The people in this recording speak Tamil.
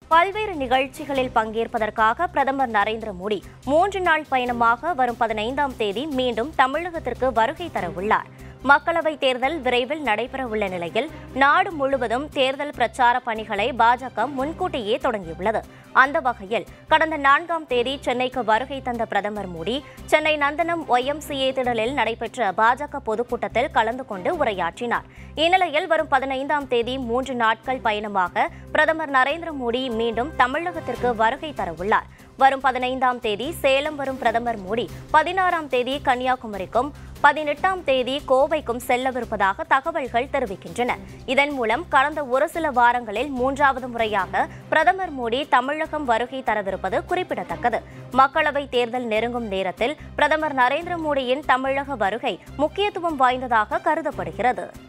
பல்வேறு நிகழ்ச்சிகளில் பங்கேற்பதற்காக பிரதமர் நரேந்திர மோடி மூன்று நாள் பயணமாக வரும் பதினைந்தாம் தேதி மீண்டும் தமிழகத்திற்கு வருகை தரவுள்ளார் மக்களவைத் தேர்தல் விரைவில் நடைபெறவுள்ள நிலையில் நாடு முழுவதும் தேர்தல் பிரச்சார பணிகளை பாஜக முன்கூட்டியே தொடங்கியுள்ளது அந்த வகையில் கடந்த நான்காம் தேதி சென்னைக்கு வருகை தந்த பிரதமர் மோடி சென்னை நந்தனம் ஒய்எம்சிஏ திடலில் நடைபெற்ற பாஜக பொதுக்கூட்டத்தில் கலந்து கொண்டு உரையாற்றினார் இந்நிலையில் வரும் பதினைந்தாம் தேதி மூன்று நாட்கள் பயணமாக பிரதமர் நரேந்திர மோடி மீண்டும் தமிழகத்திற்கு வருகை தரவுள்ளார் வரும் பதினைந்தாம் தேதி சேலம் வரும் பிரதமர் மோடி பதினாறாம் தேதி கன்னியாகுமரிக்கும் பதினெட்டாம் தேதி கோவைக்கும் செல்லவிருப்பதாக தகவல்கள் தெரிவிக்கின்றன இதன் மூலம் கடந்த ஒரு சில வாரங்களில் மூன்றாவது முறையாக பிரதமர் மோடி தமிழகம் வருகை தரவிருப்பது குறிப்பிடத்தக்கது மக்களவைத் தேர்தல் நெருங்கும் நேரத்தில் பிரதமர் நரேந்திர மோடியின் தமிழக வருகை முக்கியத்துவம் வாய்ந்ததாக கருதப்படுகிறது